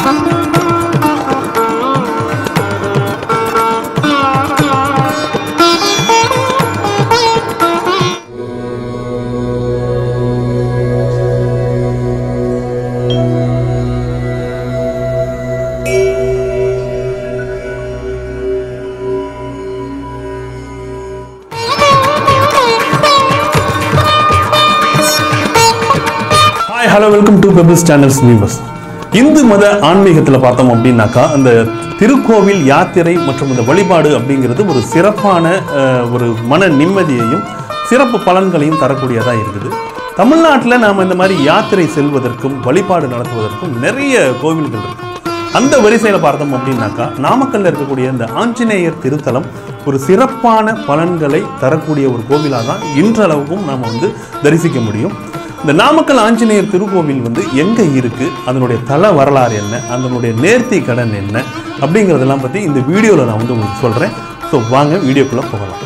hi hello welcome to pebbles channels viewers Hindu மத ஆன்மீகத்தில் பார்த்தோம் அப்படின்னாக்கா அந்த திருக்கோவில் யாத்திரை மற்றும் இந்த வழிபாடு அப்படிங்கிறது ஒரு சிறப்பான அஹ், ஒரு மன நிம்மதியையும் சிறப்பு பலன்களையும் தரக்கூடியதாக இருக்குது தமிழ்நாட்டில் நாம் இந்த மாதிரி யாத்திரை செல்வதற்கும் வழிபாடு நடத்துவதற்கும் நிறைய கோவில்கள் இருக்கு அந்த வரிசையில் பார்த்தோம் அப்படின்னாக்கா நாமக்கல்ல இருக்கக்கூடிய இந்த ஆஞ்சநேயர் திருத்தலம் ஒரு சிறப்பான பலன்களை தரக்கூடிய ஒரு கோவிலாக தான் இன்றளவுக்கும் நாம் வந்து தரிசிக்க முடியும் இந்த நாமக்கல் ஆஞ்சநேயர் திருக்கோவில் வந்து எங்கே இருக்கு அதனுடைய தல வரலாறு என்ன அதனுடைய நேர்த்தி கடன் என்ன அப்படிங்கிறதெல்லாம் பற்றி இந்த வீடியோவில் நான் வந்து உங்களுக்கு சொல்கிறேன் ஸோ வாங்க வீடியோக்குள்ளே போகலாம்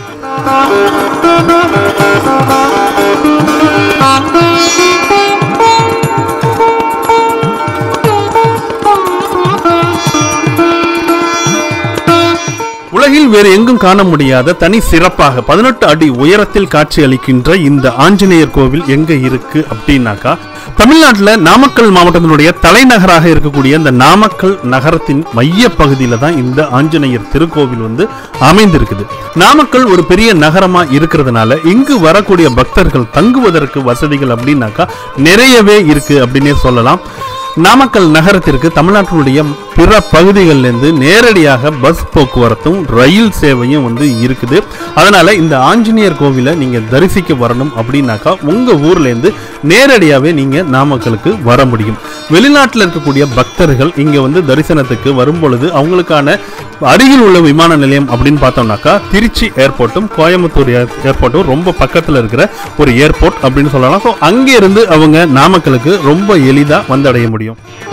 உலகில் வேறு எங்கும் காண முடியாத தனி சிறப்பாக பதினெட்டு அடி உயரத்தில் காட்சி அளிக்கின்ற இந்த ஆஞ்சநேயர் கோவில் எங்க இருக்கு அப்படின்னாக்கா தமிழ்நாட்டில் நாமக்கல் மாவட்டத்தினுடைய தலைநகராக இருக்கக்கூடிய இந்த நாமக்கல் நகரத்தின் மைய பகுதியில தான் இந்த ஆஞ்சநேயர் திருக்கோவில் வந்து அமைந்திருக்குது நாமக்கல் ஒரு பெரிய நகரமா இருக்கிறதுனால இங்கு வரக்கூடிய பக்தர்கள் தங்குவதற்கு வசதிகள் அப்படின்னாக்கா நிறையவே இருக்கு அப்படின்னே சொல்லலாம் நாமக்கல் நகரத்திற்கு தமிழ்நாட்டினுடைய பிற பகுதிகளிலிருந்து நேரடியாக பஸ் போக்குவரத்தும் ரயில் சேவையும் வந்து இருக்குது அதனால இந்த ஆஞ்சநேயர் கோவிலை நீங்க தரிசிக்க வரணும் அப்படின்னாக்கா உங்க ஊர்ல இருந்து நேரடியாகவே நீங்க நாமக்கலுக்கு வர முடியும் வெளிநாட்டில் இருக்கக்கூடிய பக்தர்கள் இங்க வந்து தரிசனத்துக்கு வரும் பொழுது அவங்களுக்கான அருகில் உள்ள விமான நிலையம் அப்படின்னு பார்த்தோம்னாக்கா திருச்சி ஏர்போர்ட்டும் கோயம்புத்தூர் ஏர்- ஏர்போர்ட்டும் ரொம்ப பக்கத்தில் இருக்கிற ஒரு ஏர்போர்ட் அப்படின்னு சொல்லலாம் ஸோ அங்கே இருந்து அவங்க நாமக்கலுக்கு ரொம்ப எளிதாக வந்தடைய முடியும்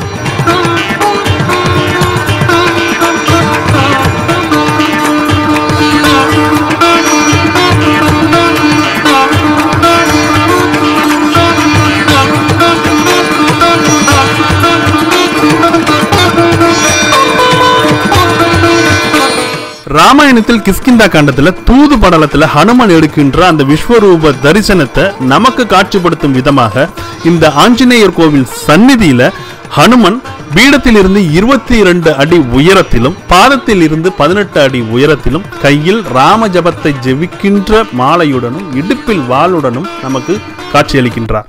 ராமாயணத்தில் கிஷ்கிந்தா காண்டத்துல தூது படலத்துல ஹனுமன் எடுக்கின்ற அந்த விஸ்வரூப தரிசனத்தை நமக்கு காட்சிப்படுத்தும் விதமாக இந்த ஆஞ்சநேயர் கோவில் சந்நிதியில ஹனுமன் பீடத்திலிருந்து இருபத்தி இரண்டு அடி உயரத்திலும் பாதத்தில் இருந்து பதினெட்டு அடி உயரத்திலும் கையில் ராம ஜபத்தை ஜெபிக்கின்ற மாலையுடனும் இடுப்பில் வாளுடனும் நமக்கு காட்சியளிக்கின்றார்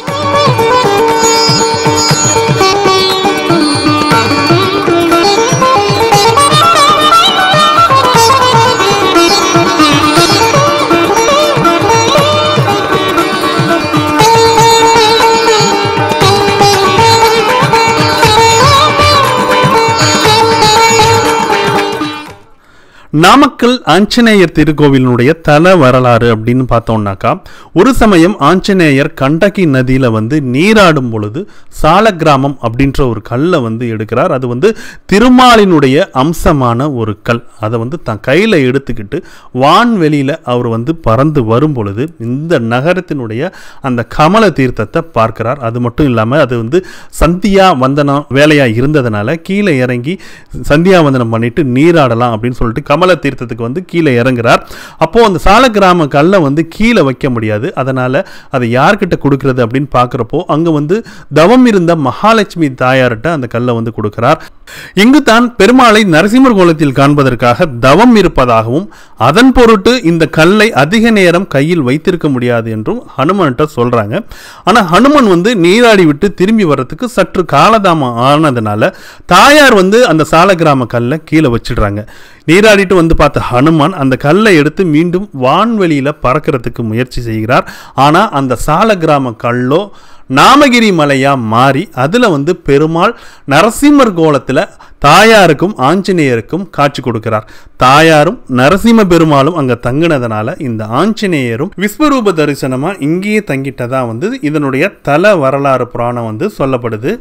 நாமக்கல் ஆஞ்சநேயர் திருக்கோவிலினுடைய தல வரலாறு அப்படின்னு பார்த்தோம்னாக்கா ஒரு சமயம் ஆஞ்சநேயர் கண்டகி நதியில வந்து நீராடும் பொழுது சால கிராமம் அப்படின்ற ஒரு கல்லை வந்து எடுக்கிறார் அது வந்து திருமாலினுடைய அம்சமான ஒரு கல் அதை வந்து தன் கையில எடுத்துக்கிட்டு வான்வெளியில அவர் வந்து பறந்து வரும் பொழுது இந்த நகரத்தினுடைய அந்த கமல தீர்த்தத்தை பார்க்கிறார் அது மட்டும் இல்லாமல் அது வந்து சந்தியா வந்தனம் வேலையா இருந்ததுனால கீழே இறங்கி சந்தியா வந்தனம் பண்ணிட்டு நீராடலாம் அப்படின்னு சொல்லிட்டு கமல தீர்த்தத்துக்கு வந்து கீழே இறங்குறார் அப்போ அந்த சால கிராம கல்லை வந்து கீழே வைக்க முடியாது அதனால அதை யார்கிட்ட கொடுக்கறது அப்படின்னு பார்க்குறப்போ அங்க வந்து தவம் இருந்த மகாலட்சுமி தாயார்கிட்ட அந்த கல்லை வந்து கொடுக்கிறார் இங்கு தான் பெருமாளை நரசிம்மர் கோலத்தில் காண்பதற்காக தவம் இருப்பதாகவும் அதன் பொருட்டு இந்த கல்லை அதிக நேரம் கையில் வைத்திருக்க முடியாது என்றும் ஹனுமன்கிட்ட சொல்றாங்க ஆனா ஹனுமன் வந்து நீராடி விட்டு திரும்பி வர்றதுக்கு சற்று காலதாமம் ஆனதுனால தாயார் வந்து அந்த சால கிராம கல்லை கீழே வச்சிடுறாங்க நீராடிட்டு வந்து பார்த்த ஹனுமான் அந்த கல்லை எடுத்து மீண்டும் வான்வெளியில பறக்கிறதுக்கு முயற்சி செய்கிறார் ஆனா அந்த சால கிராம கல்லோ நாமகிரி மலையா மாறி அதுல வந்து பெருமாள் நரசிம்மர் கோலத்துல தாயாருக்கும் ஆஞ்சநேயருக்கும் காட்சி கொடுக்கிறார் தாயாரும் நரசிம்ம பெருமாளும் அங்க தங்கினதுனால இந்த ஆஞ்சநேயரும் விஸ்வரூப தரிசனமா இங்கேயே தங்கிட்டதா வந்து இதனுடைய தல வரலாறு புராணம் வந்து சொல்லப்படுது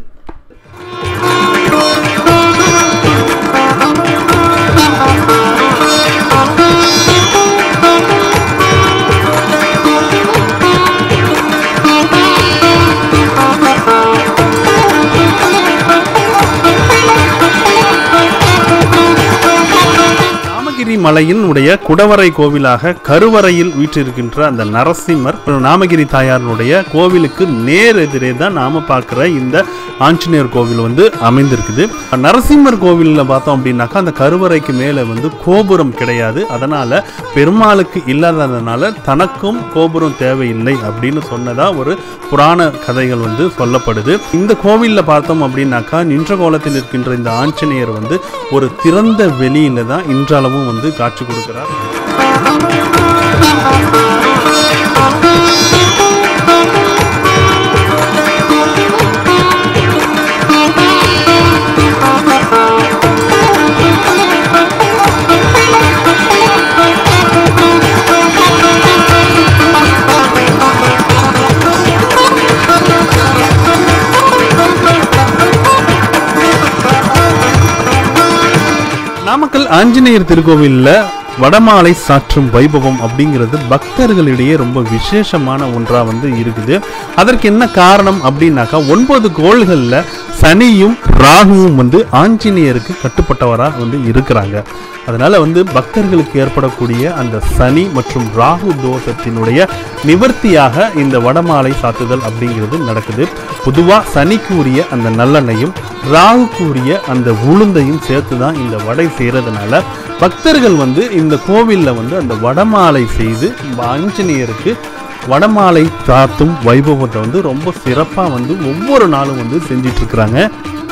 மலையின் உடைய குடவரை கோவிலாக கருவறையில் வீற்றிருக்கின்ற அந்த நரசிம்மர் நாமகிரி தாயாரினுடைய கோவிலுக்கு நேர் எதிரே தான் நாம பார்க்குற இந்த ஆஞ்சநேயர் கோவில் வந்து அமைந்திருக்குது நரசிம்மர் கோவிலில் பார்த்தோம் அப்படின்னாக்கா அந்த கருவறைக்கு மேலே வந்து கோபுரம் கிடையாது அதனால பெருமாளுக்கு இல்லாததுனால தனக்கும் கோபுரம் தேவையில்லை அப்படின்னு சொன்னதா ஒரு புராண கதைகள் வந்து சொல்லப்படுது இந்த கோவிலில் பார்த்தோம் அப்படின்னாக்கா நின்ற கோலத்தில் இருக்கின்ற இந்த ஆஞ்சநேயர் வந்து ஒரு திறந்த வெளியில தான் இன்றளவும் வந்து காட்சி கொடுக்கிறார் நாமக்கல் ஆஞ்சநேயர் திருக்கோவிலில் வடமாலை சாற்றும் வைபவம் அப்படிங்கிறது பக்தர்களிடையே ரொம்ப விசேஷமான ஒன்றா வந்து இருக்குது அதற்கு என்ன காரணம் அப்படின்னாக்கா ஒன்பது கோள்களில் சனியும் ராகுவும் வந்து ஆஞ்சநேயருக்கு கட்டுப்பட்டவராக வந்து இருக்கிறாங்க அதனால வந்து பக்தர்களுக்கு ஏற்படக்கூடிய அந்த சனி மற்றும் ராகு தோஷத்தினுடைய நிவர்த்தியாக இந்த வடமாலை சாத்துதல் அப்படிங்கிறது நடக்குது பொதுவாக சனிக்கு உரிய அந்த நல்லெண்ணையும் ராகுக்கு உரிய அந்த உளுந்தையும் சேர்த்து தான் இந்த வடை செய்கிறதுனால பக்தர்கள் வந்து இந்த கோவிலில் வந்து அந்த வடமாலை செய்து ஆஞ்சநேயருக்கு வடமாலை சாத்தும் வைபவத்தை வந்து ரொம்ப சிறப்பாக வந்து ஒவ்வொரு நாளும் வந்து செஞ்சிட்டு இருக்கிறாங்க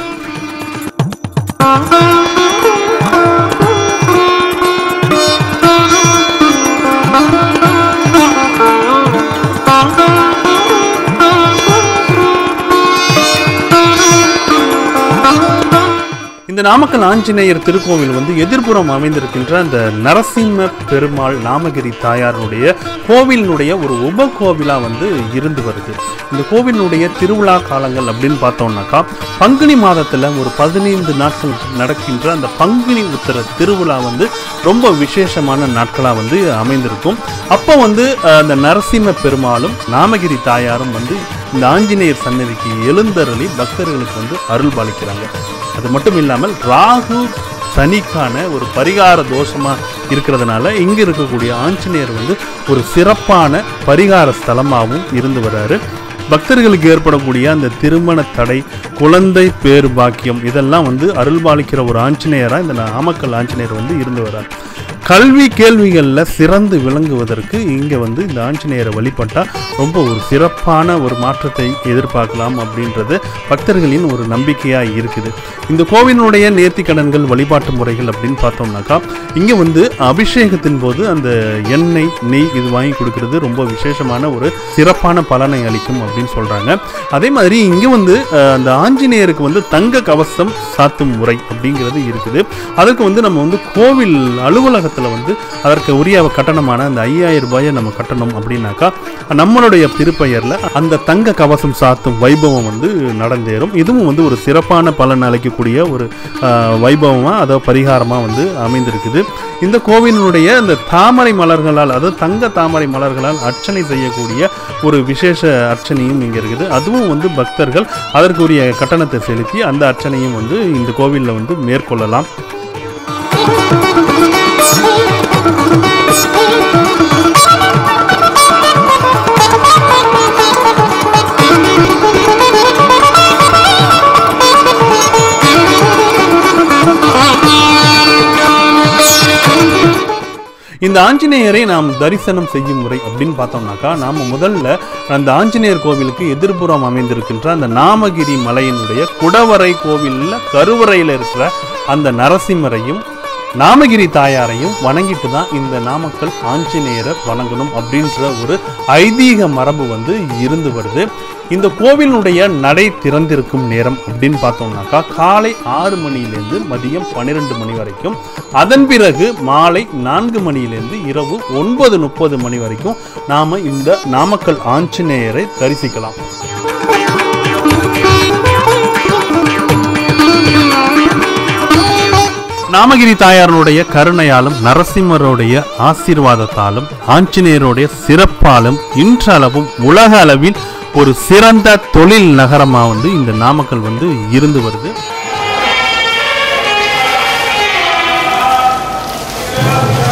இந்த நாமக்கல் ஆஞ்சநேயர் திருக்கோவில் வந்து எதிர்ப்புறம் அமைந்திருக்கின்ற அந்த நரசிம்ம பெருமாள் நாமகிரி தாயாருடைய கோவிலினுடைய ஒரு உப கோவிலா வந்து இருந்து வருது இந்த கோவிலினுடைய திருவிழா காலங்கள் அப்படின்னு பார்த்தோம்னாக்கா பங்குனி மாதத்துல ஒரு பதினைந்து நாட்கள் நடக்கின்ற அந்த பங்குனி உத்தர திருவிழா வந்து ரொம்ப விசேஷமான நாட்களா வந்து அமைந்திருக்கும் அப்போ வந்து அஹ், அந்த நரசிம்ம பெருமாளும் நாமகிரி தாயாரும் வந்து இந்த ஆஞ்சநேயர் சன்னதிக்கு எழுந்தருளி பக்தர்களுக்கு வந்து அருள் பாலிக்கிறாங்க அது மட்டும் இல்லாமல் ராகு சனிக்கான ஒரு பரிகார தோஷமா இருக்கிறதுனால இங்க இருக்கக்கூடிய ஆஞ்சநேயர் வந்து ஒரு சிறப்பான பரிகார ஸ்தலமாகவும் இருந்து வர்றாரு பக்தர்களுக்கு ஏற்படக்கூடிய அந்த திருமண தடை குழந்தை பேர் பாக்கியம் இதெல்லாம் வந்து அருள்பாலிக்கிற ஒரு ஆஞ்சநேயரா இந்த நாமக்கல் ஆஞ்சநேயர் வந்து இருந்து வர்றார் கல்வி கேள்விகளில் சிறந்து விளங்குவதற்கு இங்கே வந்து இந்த ஆஞ்சநேயரை வழிபட்டா ரொம்ப ஒரு சிறப்பான ஒரு மாற்றத்தை எதிர்பார்க்கலாம் அப்படின்றது பக்தர்களின் ஒரு நம்பிக்கையாக இருக்குது இந்த கோவிலினுடைய நேர்த்திக்கடன்கள் வழிபாட்டு முறைகள் அப்படின்னு பார்த்தோம்னாக்கா இங்கே வந்து அபிஷேகத்தின் போது அந்த எண்ணெய் நெய் இது வாங்கி கொடுக்கறது ரொம்ப விசேஷமான ஒரு சிறப்பான பலனை அளிக்கும் அப்படின்னு சொல்கிறாங்க அதே மாதிரி இங்கே வந்து அஹ், அந்த ஆஞ்சநேயருக்கு வந்து தங்க கவசம் சாத்தும் முறை அப்படிங்கிறது இருக்குது அதற்கு வந்து நம்ம வந்து கோவில் அலுவலகத்தில் வந்து அதற்கு உரிய கட்டணமான அந்த ஐயாயிரம் ரூபாயை நம்ம கட்டணும் அப்படின்னாக்கா நம்மளுடைய திருப்பெயரில் அந்த தங்க கவசம் சாத்தும் வைபவம் வந்து நடந்தேறும் இதுவும் வந்து ஒரு சிறப்பான பலன் அளிக்கக்கூடிய ஒரு வைபவமாக அதோ பரிகாரமாக வந்து அமைந்திருக்குது இந்த கோவிலினுடைய இந்த தாமரை மலர்களால் அதாவது தங்க தாமரை மலர்களால் அர்ச்சனை செய்யக்கூடிய ஒரு விசேஷ அர்ச்சனையும் இங்கே இருக்குது அதுவும் வந்து பக்தர்கள் அதற்குரிய கட்டணத்தை செலுத்தி அந்த அர்ச்சனையும் வந்து இந்த கோவிலில் வந்து மேற்கொள்ளலாம் இந்த ஆஞ்சநேயரை நாம் தரிசனம் செய்யும் முறை அப்படின்னு பார்த்தோம்னாக்கா நாம் முதல்ல அந்த ஆஞ்சநேயர் கோவிலுக்கு எதிர்ப்புறம் அமைந்திருக்கின்ற அந்த நாமகிரி மலையினுடைய குடவரை கோவிலில் கருவறையில் இருக்கிற அந்த நரசிம்மரையும் நாமகிரி தாயாரையும் வணங்கிட்டு தான் இந்த நாமக்கல் ஆஞ்சநேயரை வணங்கணும் அப்படின்ற ஒரு ஐதீக மரபு வந்து இருந்து வருது இந்த கோவிலுடைய நடை திறந்திருக்கும் நேரம் அப்படின்னு பார்த்தோம்னாக்கா காலை ஆறு மணியிலேருந்து மதியம் பன்னிரெண்டு மணி வரைக்கும் அதன் பிறகு மாலை நான்கு மணியிலேருந்து இரவு ஒன்பது முப்பது மணி வரைக்கும் நாம இந்த நாமக்கல் ஆஞ்சநேயரை தரிசிக்கலாம் நாமகிரி தாயாரனுடைய கருணையாலும் நரசிம்மருடைய ஆசீர்வாதத்தாலும் ஆஞ்சநேயருடைய சிறப்பாலும் இன்றளவும் உலக அளவில் ஒரு சிறந்த தொழில் நகரமா வந்து இந்த நாமக்கல் வந்து இருந்து வருது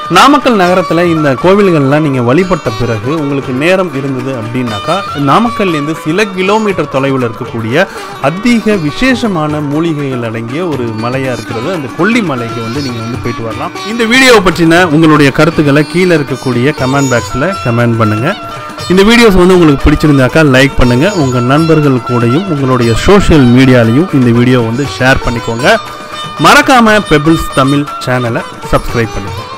நாமக்கல் நகரத்தில் இந்த கோவில்கள்லாம் நீங்கள் வழிபட்ட பிறகு உங்களுக்கு நேரம் இருந்தது அப்படின்னாக்கா நாமக்கல்லேருந்து சில கிலோமீட்டர் தொலைவில் இருக்கக்கூடிய அதிக விசேஷமான மூலிகைகள் அடங்கிய ஒரு மலையாக இருக்கிறது அந்த கொல்லி மலைக்கு வந்து நீங்கள் வந்து போயிட்டு வரலாம் இந்த வீடியோவை பற்றின உங்களுடைய கருத்துக்களை கீழே இருக்கக்கூடிய கமெண்ட் பாக்ஸில் கமெண்ட் பண்ணுங்கள் இந்த வீடியோஸ் வந்து உங்களுக்கு பிடிச்சிருந்தாக்கா லைக் பண்ணுங்கள் உங்கள் நண்பர்கள் கூடயும் உங்களுடைய சோஷியல் மீடியாலையும் இந்த வீடியோ வந்து ஷேர் பண்ணிக்கோங்க மறக்காமல் பெபிள்ஸ் தமிழ் சேனலை சப்ஸ்கிரைப் பண்ணிக்கோங்க